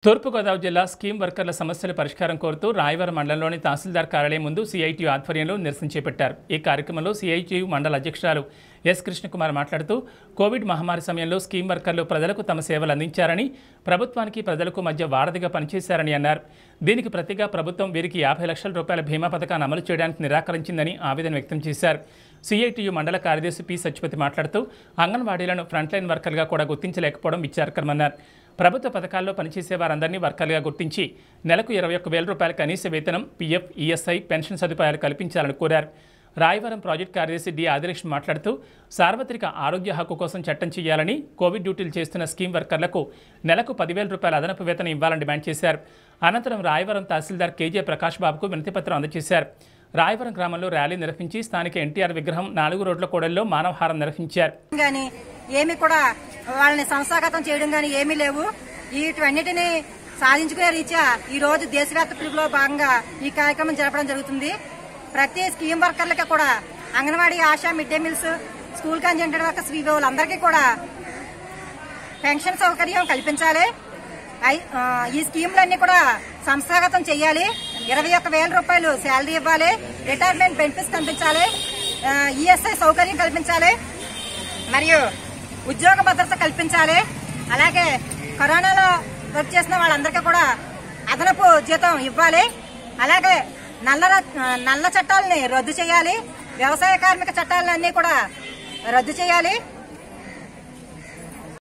తూర్పుగోదావరి జిల్లా స్కీమ్ వర్కర్ల సమస్యల పరిష్కారం కోరుతూ రాయవరం మండలంలోని తహసీల్దార్ కార్యాలయం ముందు సిఐటియు ఆధ్వర్యంలో నిరసన చేపట్టారు ఈ కార్యక్రమంలో సిఐటియు మండల అధ్యక్షురాలు ఎస్ కృష్ణకుమార్ మాట్లాడుతూ కోవిడ్ మహమ్మారి సమయంలో స్కీమ్ వర్కర్లు ప్రజలకు తమ సేవలు అందించారని ప్రభుత్వానికి ప్రజలకు మధ్య వారధిగా పనిచేశారని అన్నారు దీనికి ప్రతిగా ప్రభుత్వం వీరికి యాభై లక్షల రూపాయల బీమా పథకాన్ని అమలు చేయడానికి నిరాకరించిందని ఆవేదన వ్యక్తం చేశారు సిఐటియు మండల కార్యదర్శి పి సత్యపతి మాట్లాడుతూ అంగన్వాడీలను ఫ్రంట్లైన్ వర్కర్గా కూడా గుర్తించలేకపోవడం విచారకరమన్నారు ప్రభుత్వ పథకాల్లో పనిచేసే వారందరినీ వర్కర్లుగా గుర్తించి నెలకు ఇరవై ఒక్క వేల రూపాయల కనీస వేతనం పీఎఫ్ ఈఎస్ఐ పెన్షన్ సదుపాయాలు కల్పించాలని కోరారు రాయవరం ప్రాజెక్ట్ కార్యదర్శి డి ఆదిలక్ష్మి మాట్లాడుతూ సార్వత్రిక ఆరోగ్య హక్కు కోసం చట్టం చేయాలని కోవిడ్ డ్యూటీలు చేస్తున్న స్కీమ్ వర్కర్లకు నెలకు పదివేల రూపాయల అదనపు వేతనం ఇవ్వాలని డిమాండ్ చేశారు అనంతరం రాయవరం తహసీల్దార్ కేజే ప్రకాష్ బాబుకు వినతిపత్రం అందజేశారు రాయవరం గ్రామంలో ర్యాలీ నిర్వహించి స్థానిక ఎన్టీఆర్ విగ్రహం నాలుగు రోడ్ల కూడల్లో మానవహారం నిర్వహించారు గాని ఏమి కూడా వాళ్ళని సంస్థాగతం చేయడం గాని ఏమీ లేవు వీటన్నిటిని సాధించుకునే రీత్యా ఈ రోజు దేశవ్యాప్త పిలుపులో భాగంగా ఈ కార్యక్రమం జరపడం జరుగుతుంది ప్రతి స్కీమ్ వర్కర్లకి కూడా Anganwadi ASHA mid day meals school contingent workers వీళ్ళందరికీ కూడా పెన్షన్ సౌకర్యం కల్పించాలి ఐ- ఆ, ఈ స్కీములన్నీ కూడా సంస్థాగతం చేయాలి ఇరవై ఒక్క వేల రూపాయలు శాలరీ ఇవ్వాలి రిటైర్మెంట్ బెనిఫిట్స్ కల్పించాలి ఈఎస్ఐ సౌకర్యం కల్పించాలి మరియు ఉద్యోగ భద్రత కల్పించాలి అలాగే కరోనాలో వర్క్ చేసిన వాళ్ళందరికీ కూడా అదనపు జీతం ఇవ్వాలి అలాగే నల్ల ర- నల్ల చట్టాలని రద్దు చేయాలి వ్యవసాయ కార్మిక చట్టాలన్నీ కూడా రద్దు చేయాలి